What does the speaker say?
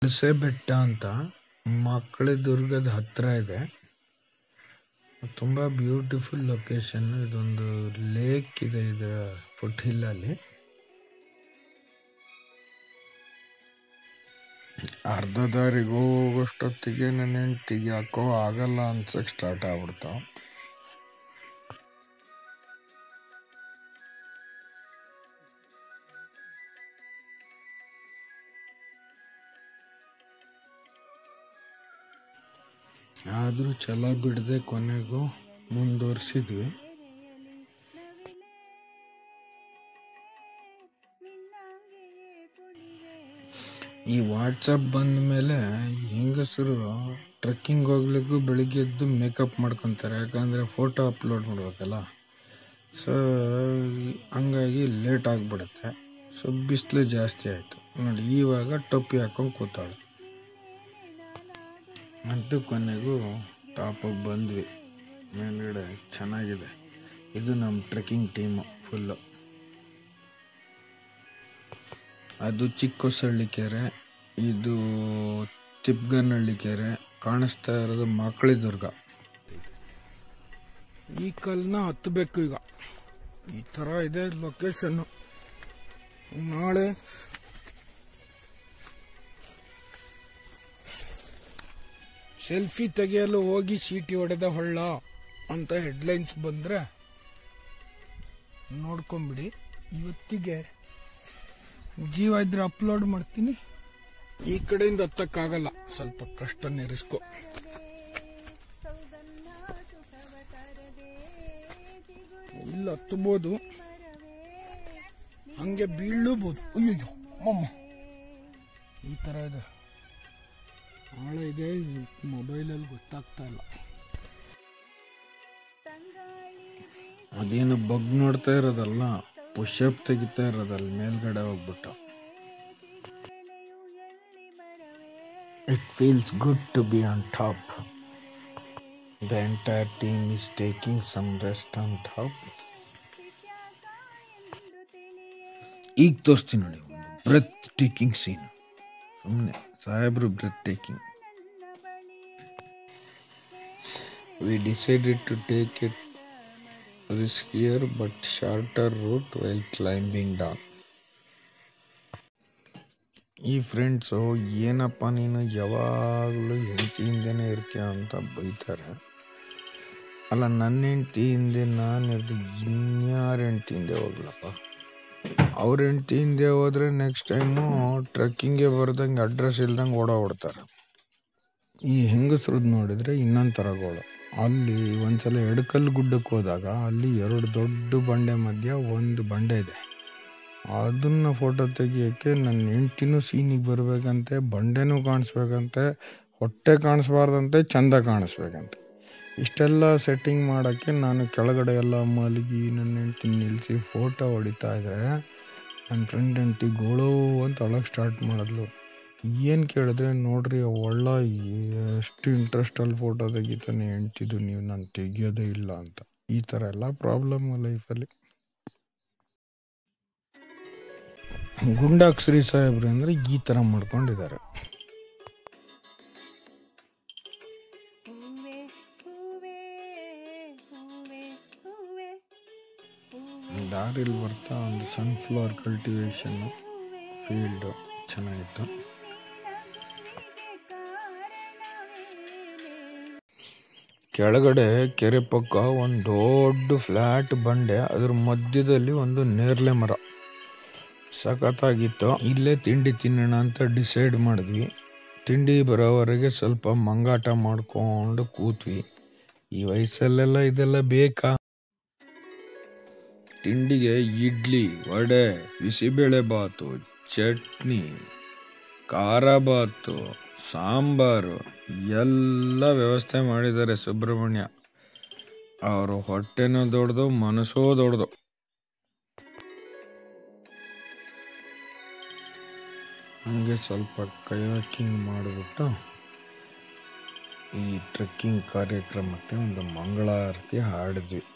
ಹುಣಸೆ ಬೆಟ್ಟ ಅಂತ ಮಕ್ಕಳ ದುರ್ಗದ ಹತ್ರ ಇದೆ ತುಂಬ ಬ್ಯೂಟಿಫುಲ್ ಲೊಕೇಶನ್ ಇದೊಂದು ಲೇಕ್ ಇದೆ ಇದರ ಫುಟ್ ಹಿಲ್ ಅಲ್ಲಿ ಅರ್ಧ ದಾರಿಗೆ ಹೋಗೋಷ್ಟೊತ್ತಿಗೆ ನನ್ನ ಹೆಂಡ್ತಿಗೆ ಯಾಕೋ ಆಗಲ್ಲ ಅನ್ಸಕ್ ಸ್ಟಾರ್ಟ್ ಆಗ್ಬಿಡ್ತಾವ ಆದರೂ ಛಲ ಬಿಡದೆ ಕೊನೆಗೂ ಮುಂದುವರಿಸಿದ್ವಿ ಈ ವಾಟ್ಸಪ್ ಬಂದ ಮೇಲೆ ಹೆಂಗಸರು ಟ್ರೆಕ್ಕಿಂಗ್ ಹೋಗ್ಲಿಕ್ಕೂ ಬೆಳಿಗ್ಗೆ ಎದ್ದು ಮೇಕಪ್ ಮಾಡ್ಕೊತಾರೆ ಯಾಕಂದರೆ ಫೋಟೋ ಅಪ್ಲೋಡ್ ಮಾಡ್ಬೇಕಲ್ಲ ಸೊ ಹಂಗಾಗಿ ಲೇಟ್ ಆಗಿಬಿಡುತ್ತೆ ಸೊ ಬಿಸಿಲು ಜಾಸ್ತಿ ಆಯಿತು ನೋಡಿ ಇವಾಗ ಟೊಪ್ಪಿ ಹಾಕೊಂಡು ಕೂತಾಳೆ ಅಂತೂ ಕೊನೆಗೂ ಟಾಪಿಗೆ ಬಂದ್ವಿ ಮೇಲ್ಗಡೆ ಚೆನ್ನಾಗಿದೆ ಇದು ನಮ್ಮ ಟ್ರೆಕ್ಕಿಂಗ್ ಟೀಮು ಫುಲ್ಲು ಅದು ಚಿಕ್ಕೋಸಳ್ಳಿ ಕೆರೆ ಇದು ತಿಪ್ಗನಹಳ್ಳಿ ಕೆರೆ ಕಾಣಿಸ್ತಾ ಇರೋದು ಮಕ್ಕಳಿ ದುರ್ಗ ಈ ಕಲ್ನ ಹತ್ತಬೇಕು ಈಗ ಈ ಥರ ಇದೆ ಲೊಕೇಶನ್ನು ನಾಳೆ ಸೆಲ್ಫಿ ತೆಗೆಯಲು ಹೋಗಿ ಸೀಟಿ ಹೊಡೆದ ಹೊಳ್ಳ ಅಂತ ಹೆಡ್ಲೈನ್ಸ್ ಬಂದ್ರೆ ನೋಡ್ಕೊಂಬಿಡಿ ಇವತ್ತಿಗೆ ಜೀವ ಇದ್ರೆ ಅಪ್ಲೋಡ್ ಮಾಡ್ತೀನಿ ಈ ಕಡೆಯಿಂದ ಹತ್ತಕ್ಕಾಗಲ್ಲ ಸ್ವಲ್ಪ ಕಷ್ಟನೇ ರಿಸ್ಕು ಇಲ್ಲ ಹತ್ತಬಹುದು ಹಂಗೆ ಬೀಳಬಹುದು ಅಯ್ಯೋ ಮಮ್ಮ ಈ ತರ ಇದೆ ಆಳ ಇದೆ ಮೊಬೈಲಲ್ಲಿ ಗೊತ್ತಾಗ್ತಾ ಇಲ್ಲ ಅದೇನು ಬಗ್ ನೋಡ್ತಾ ಇರೋದಲ್ಲ ಪುಷಪ್ ತೆಗಿತಾ ಇರೋದಲ್ಲ ಮೇಲ್ಗಡೆ ಹೋಗ್ಬಿಟ್ಟು it feels good to be on top the entire team is taking some rest on top ಈಗ ತೋರಿಸ್ತೀನಿ ನೋಡಿ ಒಂದು ಬ್ರೆತ್ ಟೇಕಿಂಗ್ ಸೀನ್ ಸುಮ್ಮನೆ ಸಾಹೇಬ್ರು breath taking we decided to take it riskier but shorter route while climbing down. ಈ ಫ್ರೆಂಡ್ಸು ಏನಪ್ಪ ನೀನು ಯಾವಾಗಲೂ ಹೆಂಡತಿ ಹಿಂದೆನೇ ಇರ್ತೀಯ ಅಂತ ಬೈತಾರೆ ಅಲ್ಲ ನನ್ನ ಹೆಂಡತಿ ಹಿಂದೆ ನಾನು ಇರ್ದು ಇನ್ಯಾರ ಹೆಂಡತಿ ಹಿಂದೆ ಹೋಗ್ಲಪ್ಪ ಅವ್ರ ಹೆಂಡತಿ ಹಿಂದೆ ಹೋದ್ರೆ ನೆಕ್ಸ್ಟ್ ಟೈಮು ಟ್ರೆಕ್ಕಿಂಗ್ಗೆ ಬರ್ದಂಗೆ ಅಡ್ರೆಸ್ ಇಲ್ದಂಗೆ ಓಡೋಗ್ಬಿಡ್ತಾರೆ ಈ ಹೆಂಗಸ್ರದ್ದು ನೋಡಿದ್ರೆ ಇನ್ನೊಂದು ಥರ ಗೋಳು ಅಲ್ಲಿ ಒಂದ್ಸಲ ಎಡಕಲ್ ಗುಡ್ಡಕ್ಕೆ ಹೋದಾಗ ಅಲ್ಲಿ ಎರಡು ದೊಡ್ಡ ಬಂಡೆ ಮಧ್ಯ ಒಂದು ಬಂಡೆ ಇದೆ ಅದನ್ನ ಫೋಟೋ ತೆಗಿಯೋಕ್ಕೆ ನನ್ನ ಹೆಂಡ್ತಿನೂ ಸೀನಿಗೆ ಬರಬೇಕಂತೆ ಬಂಡೆನೂ ಕಾಣಿಸ್ಬೇಕಂತೆ ಹೊಟ್ಟೆ ಕಾಣಿಸ್ಬಾರ್ದಂತೆ ಚಂದ ಕಾಣಿಸ್ಬೇಕಂತೆ ಇಷ್ಟೆಲ್ಲ ಸೆಟ್ಟಿಂಗ್ ಮಾಡೋಕ್ಕೆ ನಾನು ಕೆಳಗಡೆ ಎಲ್ಲ ಮಲಗಿ ನನ್ನ ಹೆಂಡ್ತಿ ನಿಲ್ಲಿಸಿ ಫೋಟೋ ಹೊಡಿತಾ ಇದ್ದೆ ನನ್ನ ಫ್ರೆಂಡ್ ಹೆಂಡ್ತಿ ಗೋಳು ಅಂತ ಅಳಕ್ಕೆ ಸ್ಟಾರ್ಟ್ ಮಾಡಿದ್ಲು ಏನು ಕೇಳಿದ್ರೆ ನೋಡ್ರಿ ಒಳ್ಳ ಎಷ್ಟು ಇಂಟ್ರೆಸ್ಟಲ್ಲಿ ಫೋಟೋ ತೆಗಿತಾನೆ ಹೆಂಡ್ತಿದ್ದು ನೀವು ನಾನು ತೆಗಿಯೋದೇ ಇಲ್ಲ ಅಂತ ಈ ಥರ ಎಲ್ಲ ಪ್ರಾಬ್ಲಮ್ ಲೈಫಲ್ಲಿ ಗುಂಡಾಕ್ ಶ್ರೀ ಸಾಹೇಬ್ರು ಅಂದರೆ ಈ ಥರ ಮಾಡ್ಕೊಂಡಿದ್ದಾರೆ ದಾರಿಲಿ ಬರ್ತಾ ಒಂದು ಸನ್ಫ್ಲವರ್ ಕಲ್ಟಿವೇಶನ್ ಫೀಲ್ಡು ಚೆನ್ನಾಗಿತ್ತು ಕೆಳಗಡೆ ಕೆರೆ ಪಕ್ಕ ಒಂದು ದೊಡ್ಡ ಫ್ಲಾಟ್ ಬಂಡೆ ಅದ್ರ ಮಧ್ಯದಲ್ಲಿ ಒಂದು ನೇರ್ಲೆ ಮರ ಸಖತ್ತಾಗಿತ್ತು ಇಲ್ಲೇ ತಿಂಡಿ ತಿನ್ನೋಣ ಅಂತ ಡಿಸೈಡ್ ಮಾಡಿದ್ವಿ ತಿಂಡಿ ಬರೋವರೆಗೆ ಸ್ವಲ್ಪ ಮಂಗಾಟ ಮಾಡ್ಕೊಂಡು ಕೂತ್ವಿ ಈ ವಯಸ್ಸಲ್ಲೆಲ್ಲ ಇದೆಲ್ಲ ಬೇಕಾ ತಿಂಡಿಗೆ ಇಡ್ಲಿ ವಡೆ ಬಿಸಿಬೇಳೆ ಬಾತು ಚಟ್ನಿ ಖಾರ ಬಾತು ಸಾಂಬಾರು ಎಲ್ಲ ವ್ಯವಸ್ಥೆ ಮಾಡಿದ್ದಾರೆ ಸುಬ್ರಹ್ಮಣ್ಯ ಅವರು ಹೊಟ್ಟೆನೂ ದೊಡ್ಡದು ಮನಸ್ಸೂ ದೊಡ್ಡದು ಹಂಗೆ ಸ್ವಲ್ಪ ಕಯಾಕಿಂಗ್ ಮಾಡಿಬಿಟ್ಟು ಈ ಟ್ರೆಕ್ಕಿಂಗ್ ಕಾರ್ಯಕ್ರಮಕ್ಕೆ ಒಂದು ಮಂಗಳಾರತಿ ಹಾಡಿದ್ವಿ